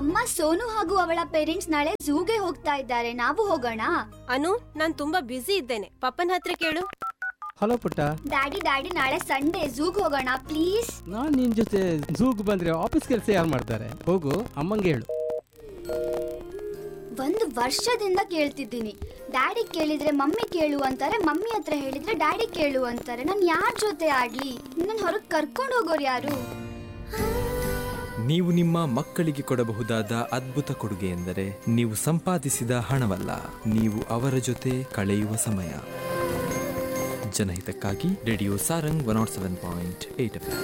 ಅಮ್ಮ ಸೋನು ಹಾಗೂ ಅವಳ ಪೇರೆಂಟ್ಸ್ ನಾಳೆ ಝೂಗೆ ಹೋಗ್ತಾ ಇದ್ದಾರೆ ನಾವು ಹೋಗೋಣ ಅನು ನಾನ್ ತುಂಬಾ ಬ್ಯುಸಿ ಇದ್ದೇನೆ ಪಪ್ಪನ ಹತ್ರ ಕೇಳು ಹಲೋ ಪುಟ್ಟ ಡ್ಯಾಡಿ ಡ್ಯಾಡಿ ನಾಳೆ ಸಂಡೇ ಝೂಗ್ ಹೋಗೋಣ ಪ್ಲೀಸ್ ನಾನ್ ನಿನ್ ಜೊತೆ ಝೂಗ್ ಬಂದ್ರೆ ಆಫೀಸ್ ಕೆಲಸ ಯಾರು ಮಾಡ್ತಾರೆ ಹೋಗು ಅಮ್ಮಂಗೆ ಹೇಳು ಒಂದು ವರ್ಷದಿಂದ ಕೇಳ್ತಿದ್ದೀನಿ ಡ್ಯಾಡಿ ಕೇಳಿದ್ರೆ ಮಮ್ಮಿ ಕೇಳು ಅಂತಾರೆ ಮಮ್ಮಿ ಹತ್ರ ಹೇಳಿದ್ರೆ ಡ್ಯಾಡಿ ಕೇಳು ಅಂತಾರೆ ನಾನು ಯಾರ ಜೊತೆ ಆಡ್ಲಿ ನನ್ನ ಹೊರಗೆ ಕರ್ಕೊಂಡು ಹೋಗೋರು ಯಾರು ನೀವು ನಿಮ್ಮ ಮಕ್ಕಳಿಗೆ ಕೊಡಬಹುದಾದ ಅದ್ಭುತ ಕೊಡುಗೆ ಎಂದರೆ ನೀವು ಸಂಪಾದಿಸಿದ ಹಣವಲ್ಲ ನೀವು ಅವರ ಜೊತೆ ಕಳೆಯುವ ಸಮಯ ಜನಹಿತಕ್ಕಾಗಿ radio Sarang one nought seven point eight F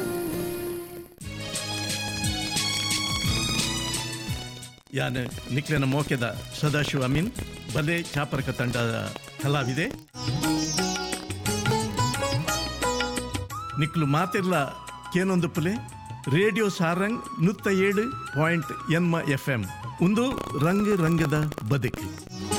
M ನಿಕ್ಲೆನ ಮೋಕೆದ ಸದಾಶಿವ ಅಮೀನ್ ಬಲೆ ಚಾಪರಕ ತಂಡದ ಕಲಾವಿದೆ ನಿಕ್ಲು ಮಾತಿರ್ಲ ಕೇನೊಂದು ಪುಲೆ ರೇಡಿಯೋ ಸಾರಂಗ್ ನುತ್ತ ಏಳು ಪಾಯಿಂಟ್ ಎನ್ಮ ಎಫ್ ಎಂ ಒಂದು ರಂಗ್ ರಂಗದ ಬದುಕು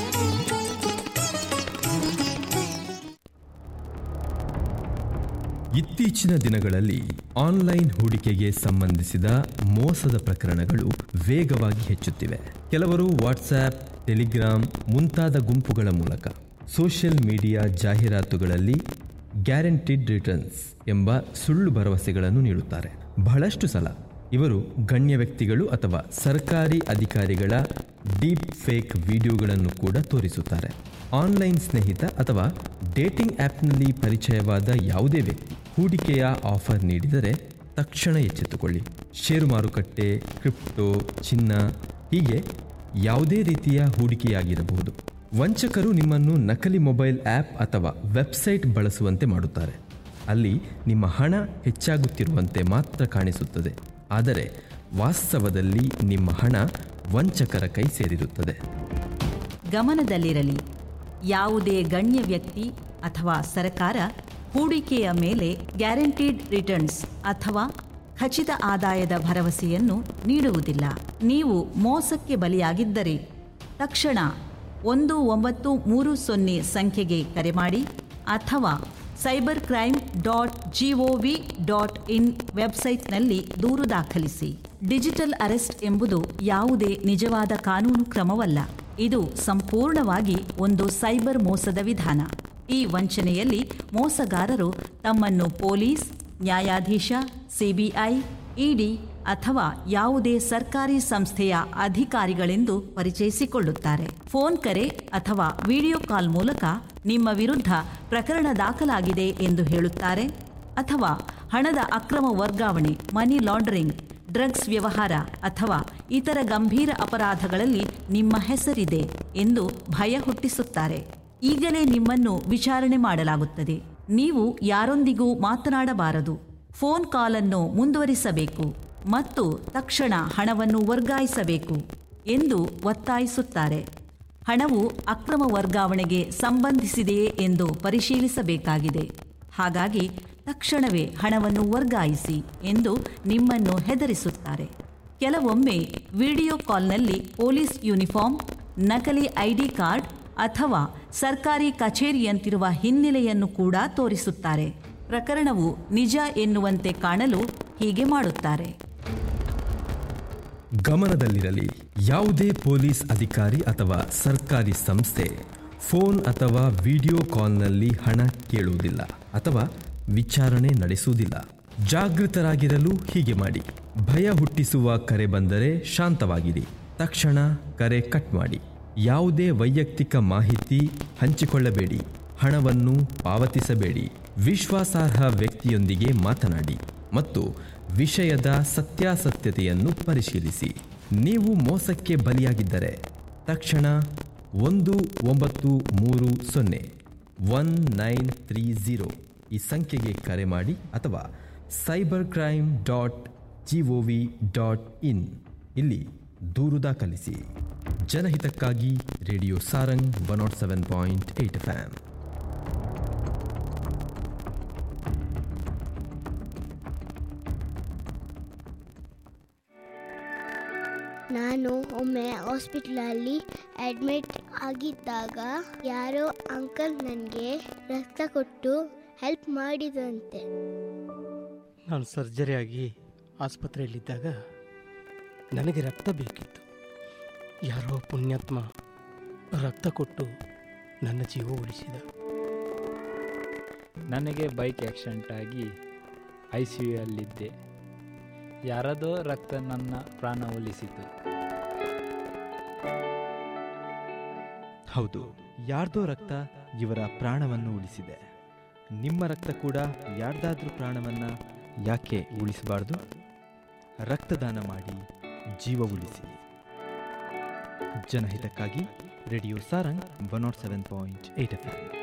ಇತ್ತೀಚಿನ ದಿನಗಳಲ್ಲಿ ಆನ್ಲೈನ್ ಹೂಡಿಕೆಗೆ ಸಂಬಂಧಿಸಿದ ಮೋಸದ ಪ್ರಕರಣಗಳು ವೇಗವಾಗಿ ಹೆಚ್ಚುತ್ತಿವೆ ಕೆಲವರು ವಾಟ್ಸ್ಆಪ್ ಟೆಲಿಗ್ರಾಮ್ ಮುಂತಾದ ಗುಂಪುಗಳ ಮೂಲಕ ಸೋಷಿಯಲ್ ಮೀಡಿಯಾ ಜಾಹೀರಾತುಗಳಲ್ಲಿ ಗ್ಯಾರಂಟಿಡ್ ರಿಟರ್ನ್ಸ್ ಎಂಬ ಸುಳ್ಳು ಭರವಸೆಗಳನ್ನು ನೀಡುತ್ತಾರೆ ಬಹಳಷ್ಟು ಸಲ ಇವರು ಗಣ್ಯ ವ್ಯಕ್ತಿಗಳು ಅಥವಾ ಸರ್ಕಾರಿ ಅಧಿಕಾರಿಗಳ ಡೀಪ್ ಫೇಕ್ ವಿಡಿಯೋಗಳನ್ನು ಕೂಡ ತೋರಿಸುತ್ತಾರೆ ಆನ್ಲೈನ್ ಸ್ನೇಹಿತ ಅಥವಾ ಡೇಟಿಂಗ್ ಆ್ಯಪ್ನಲ್ಲಿ ಪರಿಚಯವಾದ ಯಾವುದೇ ವ್ಯಕ್ತಿ ಹೂಡಿಕೆಯ ಆಫರ್ ನೀಡಿದರೆ ತಕ್ಷಣ ಎಚ್ಚೆತ್ತುಕೊಳ್ಳಿ ಷೇರು ಮಾರುಕಟ್ಟೆ ಕ್ರಿಪ್ಟೋ ಚಿನ್ನ ಹೀಗೆ ಯಾವುದೇ ರೀತಿಯ ಹೂಡಿಕೆಯಾಗಿರಬಹುದು ವಂಚಕರು ನಿಮ್ಮನ್ನು ನಕಲಿ ಮೊಬೈಲ್ ಆ್ಯಪ್ ಅಥವಾ ವೆಬ್ಸೈಟ್ ಬಳಸುವಂತೆ ಮಾಡುತ್ತಾರೆ ಅಲ್ಲಿ ನಿಮ್ಮ ಹಣ ಹೆಚ್ಚಾಗುತ್ತಿರುವಂತೆ ಮಾತ್ರ ಕಾಣಿಸುತ್ತದೆ ಆದರೆ ವಾಸ್ತವದಲ್ಲಿ ನಿಮ್ಮ ಹಣ ವಂಚಕರ ಕೈ ಸೇರಿರುತ್ತದೆ ಗಮನದಲ್ಲಿರಲಿ ಯಾವುದೇ ಗಣ್ಯ ವ್ಯಕ್ತಿ ಅಥವಾ ಸರ್ಕಾರ ಹೂಡಿಕೆಯ ಮೇಲೆ ಗ್ಯಾರಂಟಿಡ್ ರಿಟರ್ನ್ಸ್ ಅಥವಾ ಖಚಿತ ಆದಾಯದ ಭರವಸೆಯನ್ನು ನೀಡುವುದಿಲ್ಲ ನೀವು ಮೋಸಕ್ಕೆ ಬಲಿಯಾಗಿದ್ದರೆ ತಕ್ಷಣ ಒಂದು ಒಂಬತ್ತು ಮೂರು ಸೊನ್ನೆ ಸಂಖ್ಯೆಗೆ ಕರೆ ಮಾಡಿ ಅಥವಾ cyber crime dot G O V dot in ವೆಬ್ಸೈಟ್ನಲ್ಲಿ ದೂರು ದಾಖಲಿಸಿ ಡಿಜಿಟಲ್ ಅರೆಸ್ಟ್ ಎಂಬುದು ಯಾವುದೇ ನಿಜವಾದ ಕಾನೂನು ಕ್ರಮವಲ್ಲ ಇದು ಸಂಪೂರ್ಣವಾಗಿ ಒಂದು ಸೈಬರ್ ಮೋಸದ ವಿಧಾನ ಈ ವಂಚನೆಯಲ್ಲಿ ಮೋಸಗಾರರು ತಮ್ಮನ್ನು ಪೊಲೀಸ್ ನ್ಯಾಯಾಧೀಶ ಸಿಬಿಐ ಇಡಿ ಅಥವಾ ಯಾವುದೇ ಸರ್ಕಾರಿ ಸಂಸ್ಥೆಯ ಅಧಿಕಾರಿಗಳೆಂದು ಪರಿಚಯಿಸಿಕೊಳ್ಳುತ್ತಾರೆ ಫೋನ್ ಕರೆ ಅಥವಾ ವಿಡಿಯೋ ಕಾಲ್ ಮೂಲಕ ನಿಮ್ಮ ವಿರುದ್ಧ ಪ್ರಕರಣ ದಾಖಲಾಗಿದೆ ಎಂದು ಹೇಳುತ್ತಾರೆ ಅಥವಾ ಹಣದ ಅಕ್ರಮ ವರ್ಗಾವಣೆ ಮನಿ ಲಾಂಡರಿಂಗ್ ಡ್ರಗ್ಸ್ ವ್ಯವಹಾರ ಅಥವಾ ಇತರ ಗಂಭೀರ ಅಪರಾಧಗಳಲ್ಲಿ ನಿಮ್ಮ ಹೆಸರಿದೆ ಎಂದು ಭಯ ಹುಟ್ಟಿಸುತ್ತಾರೆ ಈಗಲೇ ನಿಮ್ಮನ್ನು ವಿಚಾರಣೆ ಮಾಡಲಾಗುತ್ತದೆ ನೀವು ಯಾರೊಂದಿಗೂ ಮಾತನಾಡಬಾರದು ಫೋನ್ ಕಾಲನ್ನು ಮುಂದುವರಿಸಬೇಕು ಮತ್ತು ತಕ್ಷಣ ಹಣವನ್ನು ವರ್ಗಾಯಿಸಬೇಕು ಎಂದು ಒತ್ತಾಯಿಸುತ್ತಾರೆ ಹಣವು ಅಕ್ರಮ ವರ್ಗಾವಣೆಗೆ ಸಂಬಂಧಿಸಿದೆಯೇ ಎಂದು ಪರಿಶೀಲಿಸಬೇಕಾಗಿದೆ ಹಾಗಾಗಿ ತಕ್ಷಣವೇ ಹಣವನ್ನು ವರ್ಗಾಯಿಸಿ ಎಂದು ನಿಮ್ಮನ್ನು ಹೆದರಿಸುತ್ತಾರೆ ಕೆಲವೊಮ್ಮೆ ವಿಡಿಯೋ ಕಾಲ್ನಲ್ಲಿ ಪೊಲೀಸ್ ಯೂನಿಫಾರ್ಮ್ ನಕಲಿ ಐಡಿ ಕಾರ್ಡ್ ಅಥವಾ ಸರ್ಕಾರಿ ಕಚೇರಿಯಂತಿರುವ ಹಿನ್ನೆಲೆಯನ್ನು ಕೂಡ ತೋರಿಸುತ್ತಾರೆ ಪ್ರಕರಣವು ನಿಜ ಎನ್ನುವಂತೆ ಕಾಣಲು ಹೀಗೆ ಮಾಡುತ್ತಾರೆ ಗಮನದಲ್ಲಿರಲಿ ಯಾವುದೇ ಪೊಲೀಸ್ ಅಧಿಕಾರಿ ಅಥವಾ ಸರ್ಕಾರಿ ಸಂಸ್ಥೆ ಫೋನ್ ಅಥವಾ ವಿಡಿಯೋ ಕಾಲ್ನಲ್ಲಿ ಹಣ ಕೇಳುವುದಿಲ್ಲ ಅಥವಾ ವಿಚಾರಣೆ ನಡೆಸುವುದಿಲ್ಲ ಜಾಗೃತರಾಗಿರಲು ಹೀಗೆ ಮಾಡಿ ಭಯ ಹುಟ್ಟಿಸುವ ಕರೆ ಬಂದರೆ ಶಾಂತವಾಗಿರಿ ತಕ್ಷಣ ಕರೆ ಕಟ್ ಮಾಡಿ ಯಾವುದೇ ವೈಯಕ್ತಿಕ ಮಾಹಿತಿ ಹಂಚಿಕೊಳ್ಳಬೇಡಿ ಹಣವನ್ನು ಪಾವತಿಸಬೇಡಿ ವಿಶ್ವಾಸಾರ್ಹ ವ್ಯಕ್ತಿಯೊಂದಿಗೆ ಮಾತನಾಡಿ ಮತ್ತು ವಿಷಯದ ಸತ್ಯಾಸತ್ಯತೆಯನ್ನು ಪರಿಶೀಲಿಸಿ ನೀವು ಮೋಸಕ್ಕೆ ಬಲಿಯಾಗಿದ್ದರೆ ತಕ್ಷಣ ಒಂದು ಒಂಬತ್ತು ಮೂರು ಸೊನ್ನೆ ಒನ್ ನೈನ್ ತ್ರೀ ಝೀರೋ ಈ ಸಂಖ್ಯೆಗೆ ಕರೆ ಮಾಡಿ ಅಥವಾ cyber crime dot G O V dot in ಇಲ್ಲಿ ದೂರು ದಾಖಲಿಸಿ ಜನಹಿತಕ್ಕಾಗಿ radio Sarang one nought seven point eight FM ನಾನು ಒಮ್ಮೆ ಹಾಸ್ಪಿಟ್ಲಲ್ಲಿ ಅಡ್ಮಿಟ್ ಆಗಿದ್ದಾಗ ಯಾರೋ ಅಂಕಲ್ ನನಗೆ ರಕ್ತ ಕೊಟ್ಟು ಹೆಲ್ಪ್ ಮಾಡಿದಂತೆ ನಾನು ಸರ್ಜರಿ ಆಗಿ ಆಸ್ಪತ್ರೆಯಲ್ಲಿದ್ದಾಗ ನನಗೆ ರಕ್ತ ಬೇಕಿತ್ತು ಯಾರೋ ಪುಣ್ಯಾತ್ಮ ರಕ್ತ ಕೊಟ್ಟು ನನ್ನ ಜೀವ ಉಳಿಸಿದ ನನಗೆ ಬೈಕ್ ಆಕ್ಸಿಡೆಂಟ್ ಆಗಿ ಐ ಸಿ ಯುಯಲ್ಲಿದ್ದೆ ಯಾರದೋ ರಕ್ತ ನನ್ನ ಪ್ರಾಣ ಉಳಿಸಿತು ಹೌದು ಯಾರ್ದೋ ರಕ್ತ ಇವರ ಪ್ರಾಣವನ್ನು ಉಳಿಸಿದೆ ನಿಮ್ಮ ರಕ್ತ ಕೂಡ ಯಾರ್ದಾದ್ರೂ ಪ್ರಾಣವನ್ನ ಯಾಕೆ ಉಳಿಸಬಾರ್ದು ರಕ್ತದಾನ ಮಾಡಿ ಜೀವ ಉಳಿಸಿ ಜನಹಿತಕ್ಕಾಗಿ radio Sarang one nought seven point eight F